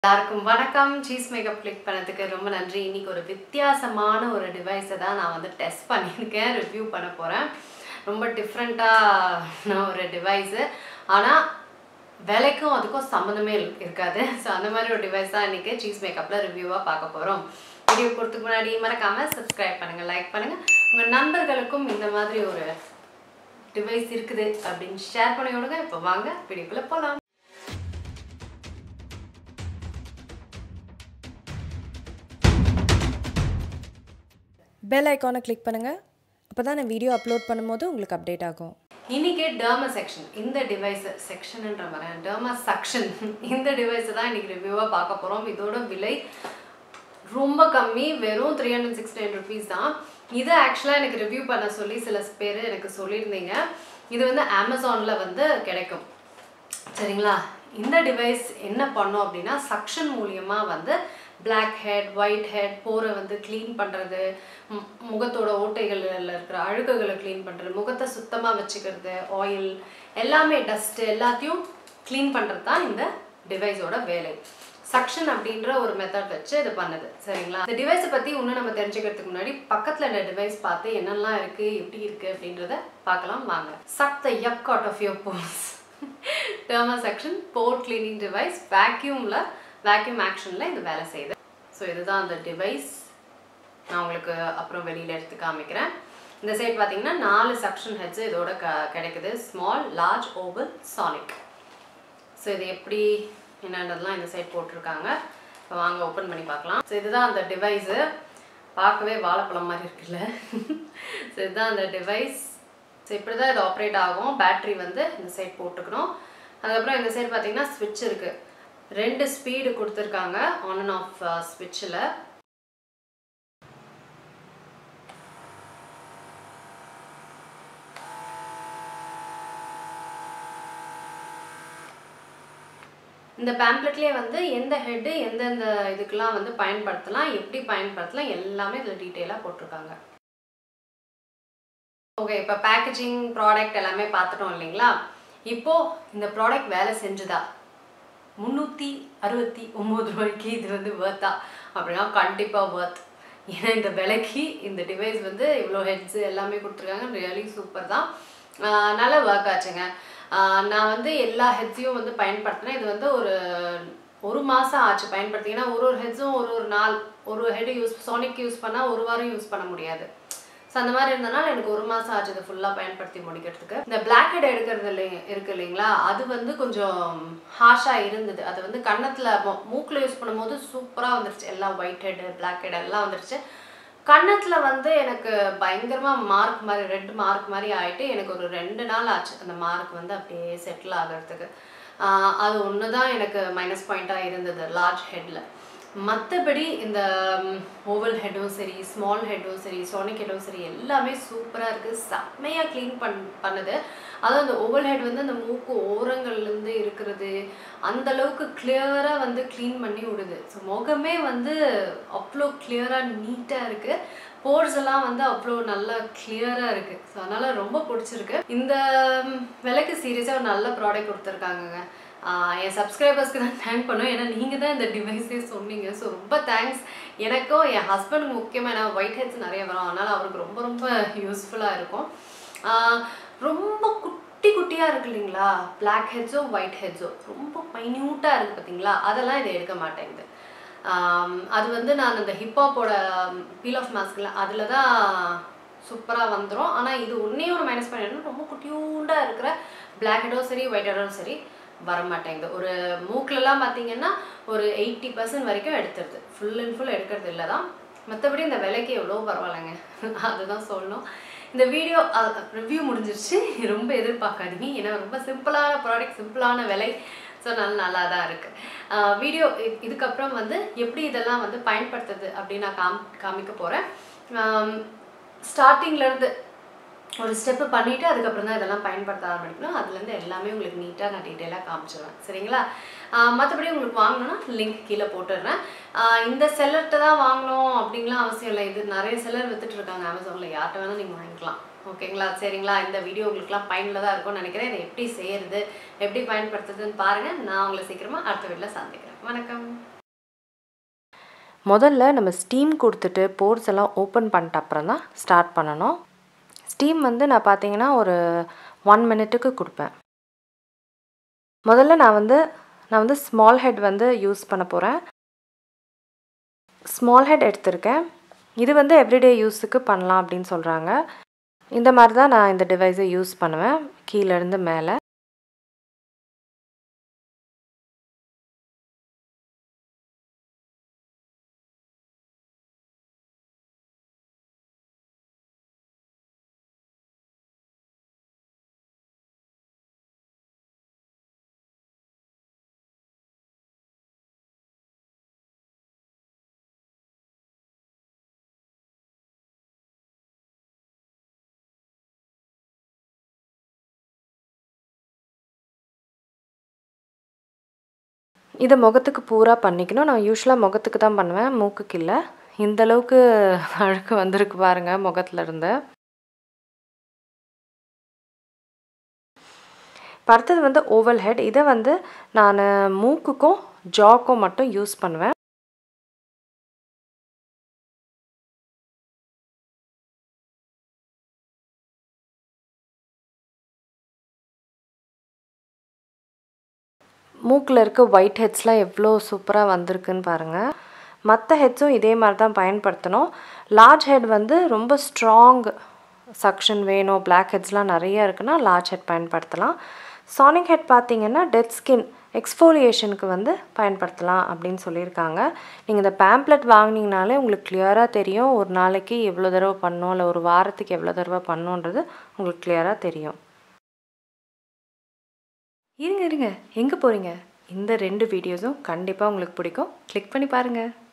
எல்லாருக்கும் வணக்கம் cheese makeup click பண்ணதுக்கு ரொம்ப நன்றி இன்னைக்கு ஒரு வித்தியாசமான ஒரு டிவைஸை தான் நான் வந்து டெஸ்ட் பண்ணியிருக்கேன் ரிவ்யூ பண்ண போகிறேன் ரொம்ப டிஃப்ரெண்ட்டான ஒரு டிவைஸு ஆனால் விலைக்கும் அதுக்கும் சம்மந்தமே இல்- இருக்காது ஸோ அந்த மாதிரி ஒரு டிவைஸ் தான் இன்றைக்கி சீஸ் மேக்கப்பில் ரிவ்யூவாக பார்க்க போகிறோம் வீடியோ போகிறதுக்கு முன்னாடி மறக்காமல் சப்ஸ்கிரைப் பண்ணுங்கள் லைக் பண்ணுங்கள் உங்கள் நண்பர்களுக்கும் இந்த மாதிரி ஒரு டிவைஸ் இருக்குது அப்படின்னு ஷேர் பண்ணி விடுங்க இப்போ வாங்க வீடியோக்குள்ளே போகலாம் பெல் ஐக்கானை கிளிக் பண்ணுங்கள் அப்போ தான் நான் வீடியோ அப்லோட் பண்ணும்போது உங்களுக்கு அப்டேட் ஆகும் இன்னைக்கு டர்மா செக்ஷன் இந்த டிவைஸ் செக்ஷன்ன்ற மாதிரி டர்மா செக்ஷன் இந்த டிவைஸை தான் இன்னைக்கு ரிவ்யூவாக பார்க்க போகிறோம் இதோட விலை ரொம்ப கம்மி வெறும் three hundred sixty nine rupees தான் இதை ஆக்சுவலாக எனக்கு ரிவ்யூ பண்ண சொல்லி சில பேர் எனக்கு சொல்லியிருந்தீங்க இது வந்து அமேசானில் வந்து கிடைக்கும் சரிங்களா இந்த டிவைஸ் என்ன பண்ணும் அப்படின்னா சக்ஷன் மூலியமாக வந்து Black ஹெட் ஒயிட் ஹெட் போரை வந்து க்ளீன் பண்ணுறது முகத்தோட ஓட்டைகளில் இருக்கிற அழுக்குகளை க்ளீன் பண்ணுறது முகத்தை சுத்தமாக வச்சுக்கிறது ஆயில் எல்லாமே டஸ்ட்டு எல்லாத்தையும் க்ளீன் பண்ணுறது தான் இந்த டிவைஸோட வேலை சக்ஷன் அப்படின்ற ஒரு மெத்தட் வச்சு இது பண்ணுது சரிங்களா இந்த டிவைஸை பற்றி இன்னும் நம்ம தெரிஞ்சுக்கிறதுக்கு முன்னாடி பக்கத்தில் இந்த டிவைஸ் பார்த்து என்னெல்லாம் இருக்குது எப்படி இருக்குது அப்படின்றத பார்க்கலாம் வாங்க suck the yuck out of your pores derma suction pore cleaning device வேக்யூமில் வேக்யூம் ஆக்ஷனில் இது வேலை செய்யுது ஸோ இதுதான் அந்த டிவைஸ் நான் உங்களுக்கு அப்புறம் வெளியில் எடுத்து காமிக்கிறேன் இந்த சைட் பார்த்தீங்கன்னா நாலு செக்ஷன் ஹெட்ஸ் இதோட க கிடைக்குது small large oval sonic so இது எப்படி என்னன்றதெல்லாம் இந்த சைட் போட்டிருக்காங்க இப்போ வாங்க ஓப்பன் பண்ணி பார்க்கலாம் ஸோ இதுதான் அந்த டிவைஸு பார்க்கவே வாழைப்பழம் மாதிரி இருக்குல்ல ஸோ இதுதான் அந்த டிவைஸ் ஸோ இப்படி தான் இது ஆப்ரேட் ஆகும் பேட்ரி வந்து இந்த சைட் போட்டுக்கணும் அதுக்கப்புறம் இந்த சைடு பார்த்தீங்கன்னா ஸ்விட்ச் இருக்குது ரெண்டு ஸ்பீடு கொடுத்துருக்காங்க ஆன் அண்ட் ஆஃப் ஸ்விட்சில் இந்த பேம்ப்ளெட்லேயே வந்து எந்த ஹெட்டு எந்தெந்த இதுக்கெல்லாம் வந்து பயன்படுத்தலாம் எப்படி பயன்படுத்தலாம் எல்லாமே இதில் டீட்டெயிலாக போட்டிருக்காங்க ஓகே இப்போ பேக்கேஜிங் ப்ராடக்ட் எல்லாமே பார்த்துட்டோம் இல்லைங்களா இப்போ இந்த ப்ராடக்ட் வேலை செஞ்சுதா முந்நூற்றி அறுபத்தி ஒம்பது ரூபாய்க்கு இது வந்து வேர்த்தா அப்படின்னா கண்டிப்பாக வேர்த் ஏன்னா இந்த விலைக்கு இந்த டிவைஸ் வந்து இவ்வளோ ஹெட்ஸ் எல்லாமே கொடுத்துருக்காங்க ரியலி சூப்பர் தான் ஆஹ் நல்லா ஒர்க் ஆச்சுங்க ஆஹ் நான் வந்து எல்லா ஹெட்ஸையும் வந்து பயன்படுத்தினேன் இது வந்து ஒரு ஒரு மாதம் ஆச்சு பயன்படுத்தி ஏன்னா ஒரு ஒரு ஹெட்ஸும் ஒரு ஒரு நாள் ஒரு ஹெட் யூஸ் சோனிக் யூஸ் பண்ணால் ஒரு வாரம் யூஸ் பண்ண முடியாது ஸோ அந்த மாதிரி இருந்தனால எனக்கு ஒரு மாதம் ஆச்சு இதை ஃபுல்லாக பயன்படுத்தி முடிக்கிறதுக்கு இந்த பிளாக் ஹெட் எடுக்கிறது இல்லை இருக்கு இல்லைங்களா அது வந்து கொஞ்சம் ஹாஷாக இருந்தது அது வந்து கன்னத்தில் மூக்கில் யூஸ் பண்ணும்போது சூப்பராக வந்துருச்சு எல்லாம் ஒயிட் ஹெட் பிளாக் ஹெட் எல்லாம் வந்துருச்சு கன்னத்தில் வந்து எனக்கு பயங்கரமாக மார்க் மாதிரி ரெட் மார்க் மாதிரி ஆயிட்டு எனக்கு ஒரு ரெண்டு நாள் ஆச்சு அந்த மார்க் வந்து அப்படியே செட்டில் ஆகிறதுக்கு ஆஹ் அது ஒன்று தான் எனக்கு மைனஸ் பாயிண்ட்டாக இருந்தது லார்ஜ் ஹெட்டில் மற்றபடி இந்த ஓவல் ஹெட்டும் சரி ஸ்மால் ஹெட்டும் சரி சோனிக் ஹெட்டும் சரி எல்லாமே சூப்பராக இருக்குது செம்மையாக க்ளீன் பண் பண்ணுது அதுவும் அந்த ஓவல் ஹெட் வந்து அந்த மூக்கு ஓரங்கள்லேருந்து இருக்கிறது அந்த அளவுக்கு கிளியராக வந்து க்ளீன் பண்ணி விடுது ஸோ முகமே வந்து அவ்வளோ கிளியராக நீட்டாக இருக்குது போர்ஸ் எல்லாம் வந்து அவ்வளோ நல்லா கிளியராக இருக்குது ஸோ அதனால் ரொம்ப பிடிச்சிருக்கு இந்த ம், விலைக்கு சீரியஸாக ஒரு நல்ல ப்ராடக்ட் கொடுத்துருக்காங்கங்க ஆஹ் என் சப்ஸ்கிரைபர்ஸ்க்கு தான் தேங்க் பண்ணும் ஏன்னா நீங்கள் தான் இந்த டிவைஸே சொன்னீங்க ஸோ ரொம்ப தேங்க்ஸ் எனக்கும் என் ஹஸ்பண்டுக்கு முக்கியமாக ஏன்னா ஒயிட் ஹெட்ஸ் நிறைய வரும் அதனால் அவருக்கு ரொம்ப ரொம்ப யூஸ்ஃபுல்லாக இருக்கும் ஆஹ் ரொம்ப குட்டி குட்டியாக இருக்கு இல்லைங்களா பிளாக் ஹெட்ஸோ ஒயிட் ஹெட்ஸோ ரொம்ப மைன்யூட்டாக இருக்குது பார்த்தீங்களா அதெல்லாம் இது எடுக்க மாட்டேங்குது ஆம், அது வந்து நான் அந்த ஹிப்ஹாப்போட பீல் ஆஃப் மாஸ்கில் அதில் தான் சூப்பராக வந்துடும் ஆனால் இது ஒன்றே ஒரு மைனஸ் பாயிண்ட் ரொம்ப குட்டியூண்டாக இருக்கிற பிளாக் ஹெடோ சரி ஒயிட் ஹெடோ சரி வர மாட்டேங்குது ஒரு மூக்கிலலாம் பார்த்தீங்கன்னா ஒரு எயிட்டி பர்சன்ட் வரைக்கும் எடுத்துருது ஃபுல் அண்ட் ஃபுல் எடுக்கிறது இல்லை தான் மற்றபடி இந்த விலைக்கு எவ்வளோ பரவாயில்லைங்க அதுதான் சொல்லணும் இந்த வீடியோ ரிவ்யூ முடிஞ்சிருச்சு ரொம்ப எதிர்பார்க்காதீங்க ஏன்னா ரொம்ப சிம்பிளான ப்ராடக்ட் சிம்பிளான விலை ஸோ நல்லா நல்லா தான் இருக்குது வீடியோ இதுக்கப்புறம் வந்து எப்படி இதெல்லாம் வந்து பயன்படுத்துறது அப்படின்னு நான் காம் காமிக்க போகிறேன் ஸ்டார்டிங்லேருந்து ஒரு ஸ்டெப்பு பண்ணிவிட்டு அதுக்கப்புறம் தான் இதெல்லாம் பயன்படுத்த ஆரம்பிக்கணும் அதுலேருந்து எல்லாமே உங்களுக்கு நீட்டாக நான் டீட்டெயிலாக காமிச்சிடுவேன் சரிங்களா மற்றபடி உங்களுக்கு வாங்கணும்னா லிங்க் கீழே போட்டுடுறேன் ஆஹ் இந்த செல்லர்கிட்ட தான் வாங்கணும் அப்படிங்கலாம் அவசியம் இல்லை இது நிறைய செல்லர் வித்துட்டு இருக்காங்க அமேசானில் யார்கிட்ட வேணால் நீங்கள் வாங்கிக்கலாம் ஓகேங்களா சரிங்களா இந்த வீடியோ உங்களுக்குலாம் பயனுள்ளதாக இருக்கும்னு நினைக்கிறேன் இதை எப்படி செய்யறது எப்படி பயன்படுத்துறதுன்னு பாருங்கள் நான் உங்களை சீக்கிரமாக அடுத்த வீட்டில் சந்திக்கிறேன் வணக்கம் முதல்ல நம்ம ஸ்டீம் கொடுத்துட்டு போர்ஸ் எல்லாம் ஓப்பன் பண்ணிட்ட அப்புறம் தான் ஸ்டார்ட் பண்ணணும் ஸ்டீம் வந்து நான் பார்த்தீங்கன்னா ஒரு ஒன் மினிட்டுக்கு கொடுப்பேன் முதல்ல நான் வந்து நான் வந்து ஸ்மால் ஹெட் வந்து யூஸ் பண்ண போகிறேன் ஸ்மால் ஹெட் எடுத்திருக்கேன் இது வந்து எவ்ரிடே யூஸுக்கு பண்ணலாம் அப்படின்னு சொல்கிறாங்க இந்த மாதிரி தான் நான் இந்த டிவைஸை யூஸ் பண்ணுவேன் கீழேருந்து மேலே இதை முகத்துக்கு பூரா பண்ணிக்கணும் நான் யூஸ்வலாக முகத்துக்கு தான் பண்ணுவேன் மூக்குக்கு இல்லை இந்த அளவுக்கு அழுக்கு வந்திருக்கு பாருங்க முகத்துல இருந்து இப்போ அடுத்தது வந்து ஓவல் ஹெட் இதை வந்து நான் மூக்குக்கும் ஜாக்கும் மட்டும் யூஸ் பண்ணுவேன் மூக்கில் இருக்க ஒயிட் ஹெட்ஸ்லாம் எவ்வளோ சூப்பராக வந்திருக்குன்னு பாருங்கள் மற்ற ஹெட்ஸும் இதே மாதிரி தான் பயன்படுத்தணும் லார்ஜ் ஹெட் வந்து ரொம்ப ஸ்ட்ராங் சக்ஷன் வேணும் பிளாக் ஹெட்ஸ்லாம் நிறைய இருக்குன்னா லார்ஜ் ஹெட் பயன்படுத்தலாம் சானிக் ஹெட் பார்த்தீங்கன்னா டெட் ஸ்கின் எக்ஸ்ஃபோலியேஷனுக்கு வந்து பயன்படுத்தலாம் அப்படின்னு சொல்லியிருக்காங்க நீங்கள் இந்த பேம்ப்ளெட் வாங்கினீங்கனாலே உங்களுக்கு கிளியராக தெரியும் ஒரு நாளைக்கு எவ்வளோ தடவை பண்ணோம் இல்லை ஒரு வாரத்துக்கு எவ்வளோ தடவை பண்ணோன்றது உங்களுக்கு கிளியராக தெரியும் இருங்க இருங்க எங்கே போகிறீங்க இந்த ரெண்டு வீடியோஸும் கண்டிப்பாக உங்களுக்கு பிடிக்கும் கிளிக் பண்ணி பாருங்கள்